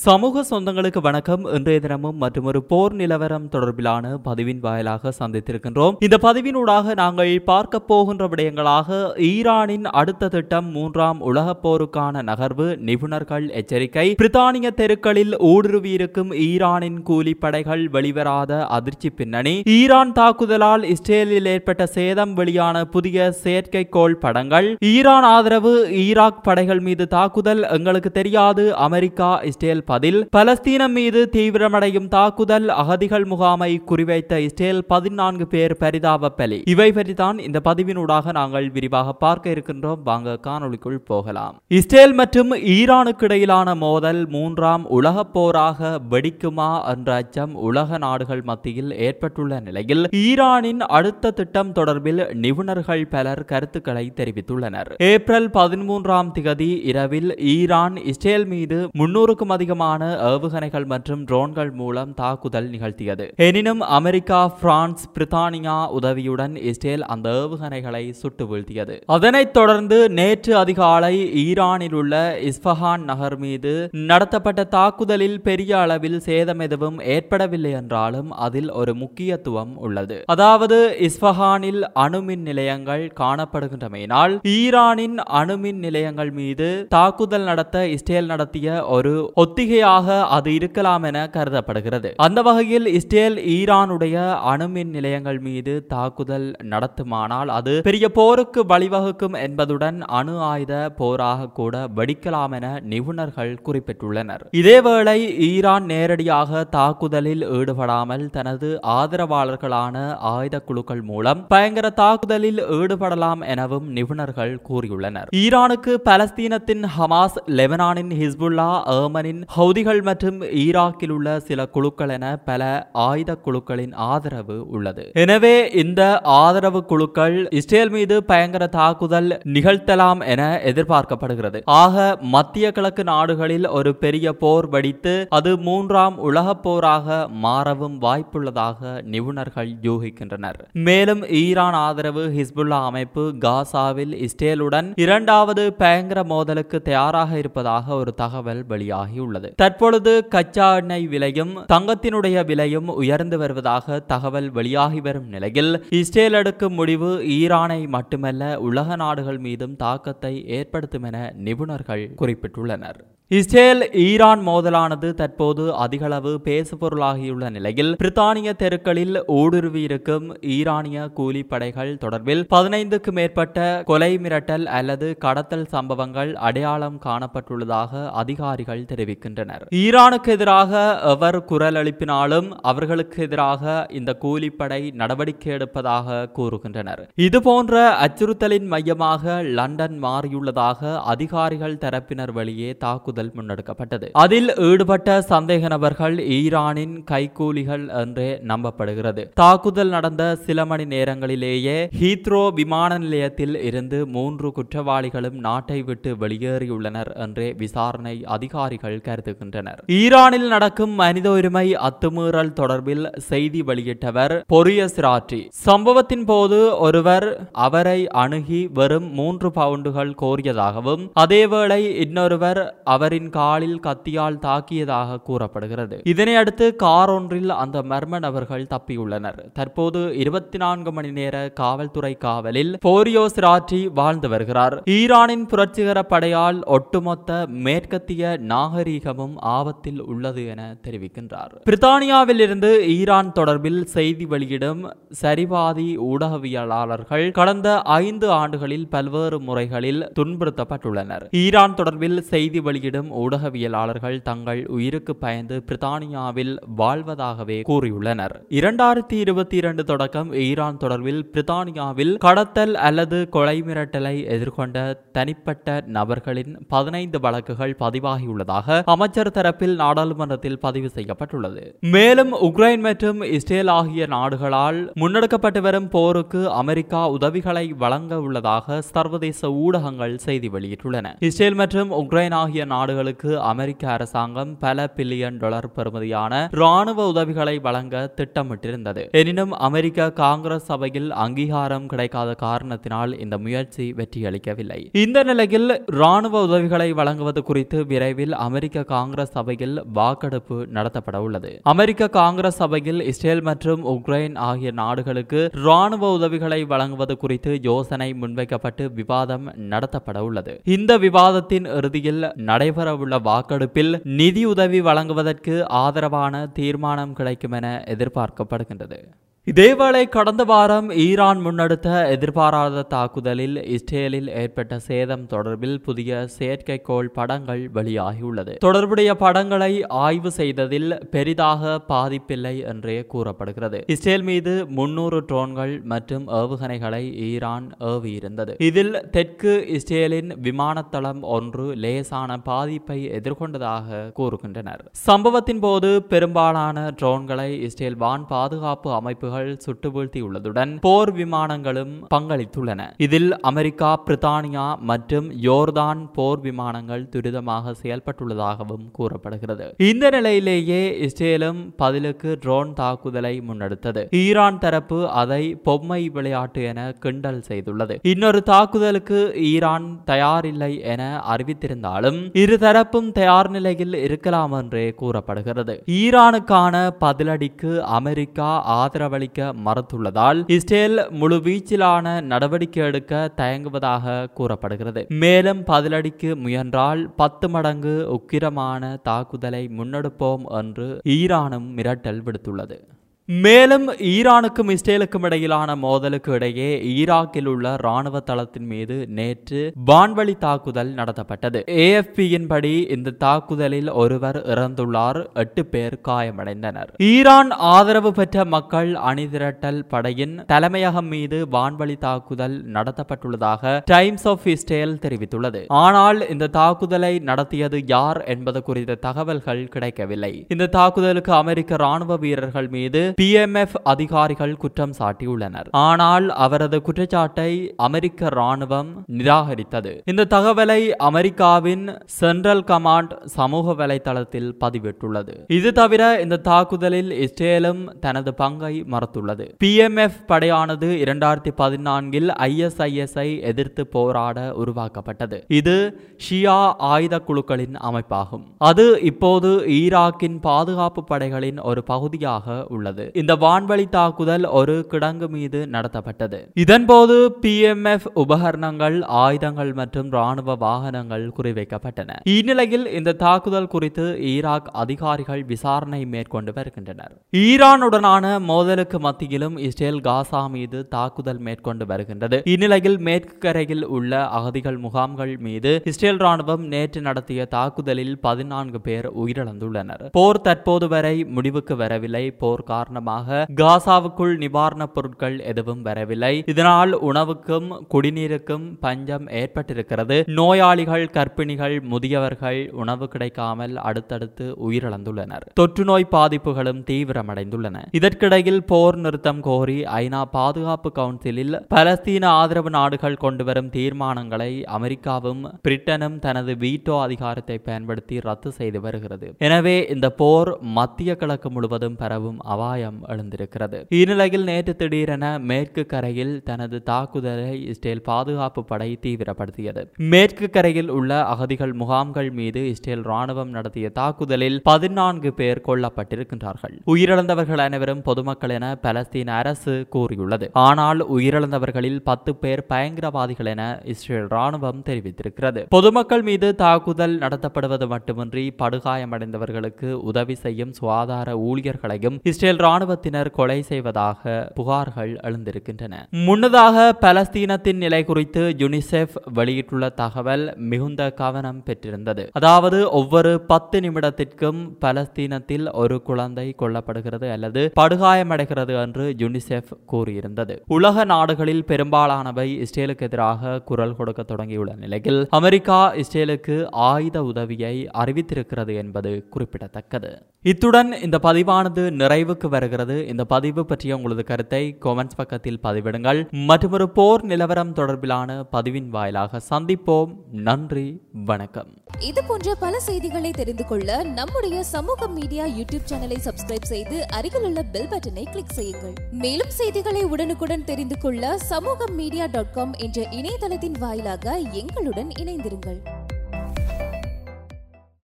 சமூக சொந்தங்களுக்கு வணக்கம் இன்றைய தினமும் மற்றொரு போர் நிலவரம் தொடர்பிலான பதிவின் வாயிலாக சந்தித்திருக்கின்றோம் இந்த பதிவினூடாக நாங்கள் பார்க்க போகின்ற விடயங்களாக ஈரானின் அடுத்த திட்டம் மூன்றாம் உலகப் போருக்கான நகர்வு நிபுணர்கள் எச்சரிக்கை பிரித்தானிய தெருக்களில் ஊடுருவியிருக்கும் ஈரானின் கூலிப்படைகள் வெளிவராத அதிர்ச்சி பின்னணி ஈரான் தாக்குதலால் இஸ்ரேலில் ஏற்பட்ட சேதம் வெளியான புதிய செயற்கைக்கோள் படங்கள் ஈரான் ஆதரவு ஈராக் படைகள் மீது தாக்குதல் எங்களுக்கு தெரியாது அமெரிக்கா இஸ்ரேல் பதில் பலஸ்தீனம் மீது தீவிரமடையும் தாக்குதல் அகதிகள் முகாமை குறிவைத்த இஸ்ரேல் பதினான்கு பேர் பரிதாப பலி இவை பற்றித்தான் இந்த பதிவினூடாக நாங்கள் விரிவாக பார்க்க இருக்கின்றோம் வாங்க காணொளிக்குள் போகலாம் இஸ்ரேல் மற்றும் ஈரானுக்கு இடையிலான மோதல் மூன்றாம் உலகப் போராக வெடிக்குமா என்ற அச்சம் உலக நாடுகள் மத்தியில் ஏற்பட்டுள்ள நிலையில் ஈரானின் அடுத்த திட்டம் தொடர்பில் நிபுணர்கள் பலர் கருத்துக்களை தெரிவித்துள்ளனர் ஏப்ரல் பதிமூன்றாம் திகதி இரவில் ஈரான் இஸ்ரேல் மீது முன்னூறுக்கும் அதிகமான ஏவுகணைகள் மற்றும் ட்ரோன்கள் மூலம் தாக்குதல் நிகழ்த்தியது எனினும் அமெரிக்கா பிரான்ஸ் பிரித்தானியா உதவியுடன் இஸ்ரேல் அந்த ஏவுகணைகளை சுட்டு வீழ்த்தியது அதனைத் தொடர்ந்து நேற்று அதிகாலை ஈரானில் உள்ள இஸ்பஹான் நகர் மீது நடத்தப்பட்ட தாக்குதலில் பெரிய அளவில் சேதம் எதுவும் ஏற்படவில்லை என்றாலும் அதில் ஒரு முக்கியத்துவம் உள்ளது அதாவது இஸ்பஹானில் அணுமின் நிலையங்கள் காணப்படுகின்றமையினால் ஈரானின் அணுமின் நிலையங்கள் மீது தாக்குதல் நடத்த இஸ்ரேல் நடத்திய ஒரு ஒத்திகையாக அது இருக்கலாம் என கருதப்படுகிறது அந்த வகையில் இஸ்ரேல் ஈரானுடைய அணுமின் நிலையங்கள் மீது தாக்குதல் நடத்துமானால் அது பெரிய போருக்கு வழிவகுக்கும் என்பதுடன் அணு ஆயுத போராக கூட வெடிக்கலாம் என நிபுணர்கள் குறிப்பிட்டுள்ளனர் இதேவேளை ஈரான் நேரடியாக தாக்குதலில் ஈடுபடாமல் தனது ஆதரவாளர்களான ஆயுத குழுக்கள் மூலம் பயங்கர தாக்குதலில் ஈடுபடலாம் எனவும் நிபுணர்கள் கூறியுள்ளனர் ஈரானுக்கு பலஸ்தீனத்தின் ஹமாஸ் லெபனானின் ஹிஸ்புல்லா ஏமனின் ஹவுதிகள் மற்றும் ஈராக்கில் உள்ள சில குழுக்கள் என பல ஆயுத குழுக்களின் ஆதரவு உள்ளது எனவே இந்த ஆதரவு குழுக்கள் இஸ்ரேல் மீது பயங்கர தாக்குதல் நிகழ்த்தலாம் என எதிர்பார்க்கப்படுகிறது ஆக மத்திய கிழக்கு நாடுகளில் ஒரு பெரிய போர் வெடித்து அது மூன்றாம் உலகப் போராக மாறவும் வாய்ப்புள்ளதாக நிபுணர்கள் யூகிக்கின்றனர் மேலும் ஈரான் ஆதரவு ஹிஸ்புல்லா அமைப்பு காசாவில் இஸ்ரேலுடன் இரண்டாவது பயங்கர மோதலுக்கு தயாராக இருப்பதாக ஒரு தகவல் வெளியாகியுள்ளது தற்பொழுது கச்சா எண்ணெய் விலையும் தங்கத்தினுடைய விலையும் உயர்ந்து வருவதாக தகவல் வெளியாகி வரும் நிலையில் இஸ்ரேல் எடுக்கும் முடிவு ஈரானை மட்டுமல்ல உலக நாடுகள் மீதும் தாக்கத்தை ஏற்படுத்தும் என நிபுணர்கள் குறிப்பிட்டுள்ளனர் இஸ்ரேல் ஈரான் மோதலானது தற்போது அதிகளவு பேசுபொருளாகியுள்ள நிலையில் பிரித்தானிய தெருக்களில் ஊடுருவியிருக்கும் ஈரானிய கூலிப்படைகள் தொடர்பில் பதினைந்துக்கு மேற்பட்ட கொலை மிரட்டல் அல்லது கடத்தல் சம்பவங்கள் அடையாளம் காணப்பட்டுள்ளதாக அதிகாரிகள் தெரிவிக்கின்றனர் ஈரானுக்கு எதிராக எவர் குரல் எழுப்பினாலும் அவர்களுக்கு எதிராக இந்த கூலிப்படை நடவடிக்கை எடுப்பதாக கூறுகின்றனர் இதுபோன்ற அச்சுறுத்தலின் மையமாக லண்டன் மாறியுள்ளதாக அதிகாரிகள் தரப்பினர் வழியே தாக்குதல் முன்னெடுக்கப்பட்டது அதில் ஈடுபட்ட சந்தேக நபர்கள் ஈரானின் கைகூலிகள் என்றே நம்பப்படுகிறது தாக்குதல் நடந்த சில மணி நேரங்களிலேயே ஹீத்ரோ விமான நிலையத்தில் இருந்து மூன்று குற்றவாளிகளும் நாட்டை விட்டு வெளியேறியுள்ளனர் என்றே விசாரணை அதிகாரிகள் கருதுகின்றனர் ஈரானில் நடக்கும் மனித உரிமை அத்துமீறல் தொடர்பில் செய்தி வெளியிட்டவர் பொரியஸ் ராட்ரி சம்பவத்தின் போது ஒருவர் அவரை அணுகி வெறும் மூன்று பவுண்டுகள் கோரியதாகவும் அதேவேளை இன்னொருவர் அவரின் காலில் கத்தியால் தாக்கியதாக கூறப்படுகிறது இதனை அடுத்து கார் ஒன்றில் அந்த மர்ம நபர்கள் தப்பியுள்ளனர் தற்போது இருபத்தி நான்கு மணி நேர காவல்துறை காவலில் போரியோஸ் ராட்ரி வாழ்ந்து வருகிறார் ஈரானின் புரட்சிகர படையால் ஒட்டுமொத்த மேற்கத்திய நாகரீகமும் ஆபத்தில் உள்ளது என தெரிவிக்கின்றார் பிரித்தானியாவில் இருந்து ஈரான் தொடர்பில் செய்தி வெளியிடும் சரிபாதி ஊடகவியலாளர்கள் கடந்த ஐந்து ஆண்டுகளில் பல்வேறு முறைகளில் துன்புறுத்தப்பட்டுள்ளனர் ஈரான் தொடர்பில் செய்தி வெளியிடும் ஊடகவியலாளர்கள் தங்கள் உயிருக்கு பயந்து பிரித்தானியாவில் வாழ்வதாகவே கூறியுள்ளனர் இரண்டாயிரத்தி இருபத்தி இரண்டு தொடக்கம் ஈரான் தொடர்பில் பிரித்தானியாவில் கடத்தல் அல்லது கொலை மிரட்டலை எதிர்கொண்ட தனிப்பட்ட நபர்களின் பதினைந்து வழக்குகள் பதிவாகியுள்ளதாக அமைச்சர் தரப்பில் நாடாளுமன்றத்தில் பதிவு செய்யப்பட்டுள்ளது மேலும் உக்ரைன் மற்றும் இஸ்ரேல் ஆகிய நாடுகளால் முன்னெடுக்கப்பட்டு வரும் போருக்கு அமெரிக்கா உதவிகளை வழங்க உள்ளதாக சர்வதேச ஊடகங்கள் செய்தி வெளியிட்டுள்ளன இஸ்ரேல் மற்றும் உக்ரைன் ஆகிய நாடுகள் நாடுகளுக்கு அமெரிக்க அரசாங்கம் பல பில்லியன் டாலர் பெறுமதியான ராணுவ உதவிகளை வழங்க திட்டமிட்டிருந்தது எனினும் அமெரிக்க காங்கிரஸ் சபையில் அங்கீகாரம் கிடைக்காத காரணத்தினால் இந்த முயற்சி வெற்றியளிக்கவில்லை இந்த நிலையில் ராணுவ உதவிகளை வழங்குவது குறித்து விரைவில் அமெரிக்க காங்கிரஸ் சபையில் வாக்கெடுப்பு நடத்தப்பட உள்ளது அமெரிக்க காங்கிரஸ் சபையில் இஸ்ரேல் மற்றும் உக்ரைன் ஆகிய நாடுகளுக்கு ராணுவ உதவிகளை வழங்குவது குறித்து யோசனை முன்வைக்கப்பட்டு விவாதம் நடத்தப்பட உள்ளது இந்த விவாதத்தின் இறுதியில் நடைபெறவுள்ள வாக்கெடுப்பில் நிதியுதவி வழங்குவதற்கு ஆதரவான தீர்மானம் கிடைக்கும் என எதிர்பார்க்கப்படுகின்றது இதேவேளை கடந்த வாரம் ஈரான் முன்னெடுத்த எதிர்பாராத தாக்குதலில் இஸ்ரேலில் ஏற்பட்ட சேதம் தொடர்பில் புதிய செயற்கைக்கோள் படங்கள் வெளியாகியுள்ளது தொடர்புடைய படங்களை ஆய்வு செய்ததில் பெரிதாக பாதிப்பில்லை என்றே கூறப்படுகிறது இஸ்ரேல் மீது முன்னூறு ட்ரோன்கள் மற்றும் ஏவுகணைகளை ஈரான் ஏவியிருந்தது இதில் தெற்கு இஸ்ரேலின் விமானத்தளம் ஒன்று லேசான பாதிப்பை எதிர்கொண்டதாக கூறுகின்றனர் சம்பவத்தின் போது பெரும்பாலான ட்ரோன்களை இஸ்ரேல் வான் பாதுகாப்பு அமைப்புகள் சுட்டு வீழ்த்தியுள்ளதுடன் போர் விமானங்களும் பங்களித்துள்ளன இதில் அமெரிக்கா பிரித்தானியா மற்றும் யோர்தான் போர் விமானங்கள் துரிதமாக செயல்பட்டுள்ளதாகவும் கூறப்படுகிறது இந்த நிலையிலேயே இஸ்ரேலும் பதிலுக்கு ட்ரோன் தாக்குதலை முன்னெடுத்தது ஈரான் தரப்பு அதை பொம்மை விளையாட்டு என கிண்டல் செய்துள்ளது இன்னொரு தாக்குதலுக்கு ஈரான் தயாரில்லை என அறிவித்திருந்தாலும் இருதரப்பும் தயார் நிலையில் இருக்கலாம் என்றே கூறப்படுகிறது ஈரானுக்கான பதிலடிக்கு அமெரிக்கா ஆதரவளிக்க மறுத்துள்ளதால் இஸ்ரேல் முழு வீச்சிலான நடவடிக்கை எடுக்க தயங்குவதாக கூறப்படுகிறது மேலும் பதிலடிக்கு முயன்றால் பத்து மடங்கு உக்கிரமான தாக்குதலை முன்னெடுப்போம் என்று ஈரானும் மிரட்டல் விடுத்துள்ளது மேலும் ஈரானுக்கும் இஸ்ரேலுக்கும் இடையிலான மோதலுக்கு இடையே ஈராக்கில் உள்ள ராணுவ தளத்தின் மீது நேற்று வான்வழி தாக்குதல் நடத்தப்பட்டது ஏஎஃபியின் படி இந்த தாக்குதலில் ஒருவர் இறந்துள்ளார் எட்டு பேர் காயமடைந்தனர் ஈரான் ஆதரவு பெற்ற மக்கள் அணிதிரட்டல் படையின் தலைமையகம் மீது வான்வழி தாக்குதல் நடத்தப்பட்டுள்ளதாக டைம்ஸ் ஆஃப் இஸ்ரேல் தெரிவித்துள்ளது ஆனால் இந்த தாக்குதலை நடத்தியது யார் என்பது குறித்த தகவல்கள் கிடைக்கவில்லை இந்த தாக்குதலுக்கு அமெரிக்க ராணுவ வீரர்கள் மீது பிஎம்எஃப் அதிகாரிகள் குற்றம் சாட்டியுள்ளனர் ஆனால் அவரது குற்றச்சாட்டை அமெரிக்க ராணுவம் நிராகரித்தது இந்த தகவலை அமெரிக்காவின் சென்ட்ரல் கமாண்ட் சமூக வலைதளத்தில் பதிவிட்டுள்ளது இது தவிர இந்த தாக்குதலில் இஸ்ரேலும் தனது பங்கை மறுத்துள்ளது பிஎம்எஃப் படையானது இரண்டாயிரத்தி பதினான்கில் ஐஎஸ்ஐஎஸ்ஐ எதிர்த்து போராட உருவாக்கப்பட்டது இது ஷியா ஆயுத குழுக்களின் அமைப்பாகும் அது இப்போது ஈராக்கின் பாதுகாப்பு படைகளின் ஒரு பகுதியாக உள்ளது இந்த வான்வழி தாக்குதல் ஒரு கிடங்கு மீது நடத்தப்பட்டது இதன்போது பிஎம்எஃப் உபகரணங்கள் ஆயுதங்கள் மற்றும் ராணுவ வாகனங்கள் குறிவைக்கப்பட்டன இந்நிலையில் இந்த தாக்குதல் குறித்து ஈராக் அதிகாரிகள் விசாரணை மேற்கொண்டு வருகின்றனர் ஈரானுடனான மோதலுக்கு மத்தியிலும் இஸ்ரேல் காசா மீது தாக்குதல் மேற்கொண்டு வருகின்றது இந்நிலையில் மேற்கு கரையில் உள்ள அகதிகள் முகாம்கள் மீது இஸ்ரேல் ராணுவம் நேற்று நடத்திய தாக்குதலில் பதினான்கு பேர் உயிரிழந்துள்ளனர் போர் தற்போது வரை முடிவுக்கு வரவில்லை போர் காரணமாக காசாவுக்குள் நிவாரணப் பொருட்கள் எதுவும் வரவில்லை இதனால் உணவுக்கும் குடிநீருக்கும் பஞ்சம் ஏற்பட்டிருக்கிறது நோயாளிகள் கர்ப்பிணிகள் முதியவர்கள் உணவு கிடைக்காமல் அடுத்தடுத்து உயிரிழந்துள்ளனர் தொற்று நோய் பாதிப்புகளும் தீவிரமடைந்துள்ளன இதற்கிடையில் போர் நிறுத்தம் கோரி ஐநா பாதுகாப்பு கவுன்சிலில் பலஸ்தீன ஆதரவு நாடுகள் கொண்டு வரும் தீர்மானங்களை அமெரிக்காவும் பிரிட்டனும் தனது வீட்டோ அதிகாரத்தை பயன்படுத்தி ரத்து செய்து வருகிறது எனவே இந்த போர் மத்திய கிழக்கு முழுவதும் பரவும் அபாயம் எழுந்திருக்கிறது இந்நிலையில் நேற்று திடீரென மேற்கு கரையில் தனது தாக்குதலை இஸ்ரேல் பாதுகாப்பு படை தீவிரப்படுத்தியது மேற்கு கரையில் உள்ள அகதிகள் முகாம்கள் மீது இஸ்ரேல் ராணுவம் நடத்திய தாக்குதலில் பதினான்கு பேர் கொல்லப்பட்டிருக்கின்றார்கள் உயிரிழந்தவர்கள் அனைவரும் பொதுமக்கள் என பலஸ்தீன அரசு கூறியுள்ளது ஆனால் உயிரிழந்தவர்களில் பத்து பேர் பயங்கரவாதிகள் என இஸ்ரேல் ராணுவம் தெரிவித்திருக்கிறது பொதுமக்கள் மீது தாக்குதல் நடத்தப்படுவது மட்டுமின்றி படுகாயமடைந்தவர்களுக்கு உதவி செய்யும் சுகாதார ஊழியர்களையும் இஸ்ரேல் ராணுவத்தினர் கொலை செய்வதாக புகார்கள் எழுந்திருக்கின்றன முன்னதாக பலஸ்தீனத்தின் நிலை குறித்து யுனிசெஃப் வெளியிட்டுள்ள தகவல் மிகுந்த கவனம் பெற்றிருந்தது அதாவது ஒவ்வொரு பத்து நிமிடத்திற்கும் பலஸ்தீனத்தில் ஒரு குழந்தை கொல்லப்படுகிறது அல்லது படுகாயமடைகிறது என்று யுனிசெஃப் கூறியிருந்தது உலக நாடுகளில் பெரும்பாலானவை இஸ்ரேலுக்கு எதிராக குரல் கொடுக்க தொடங்கியுள்ள நிலையில் அமெரிக்கா இஸ்ரேலுக்கு ஆயுத உதவியை அறிவித்திருக்கிறது என்பது குறிப்பிடத்தக்கது இத்துடன் இந்த பதிவானது நிறைவுக்கு வர வருகிறது இந்த பதிவு பற்றிய உங்களது கருத்தை கொமெண்ட்ஸ் பக்கத்தில் பதிவிடுங்கள் மற்றொரு போர் நிலவரம் தொடர்பிலான பதிவின் வாயிலாக சந்திப்போம் நன்றி வணக்கம் இது போன்ற பல செய்திகளை தெரிந்து கொள்ள நம்முடைய சமூக மீடியா யூடியூப் சேனலை சப்ஸ்கிரைப் செய்து அருகில் உள்ள பெல் பட்டனை கிளிக் செய்யுங்கள் மேலும் செய்திகளை உடனுக்குடன் தெரிந்து கொள்ள சமூக மீடியா டாட் காம் என்ற இணையதளத்தின் வாயிலாக எங்களுடன் இணைந்திருங்கள்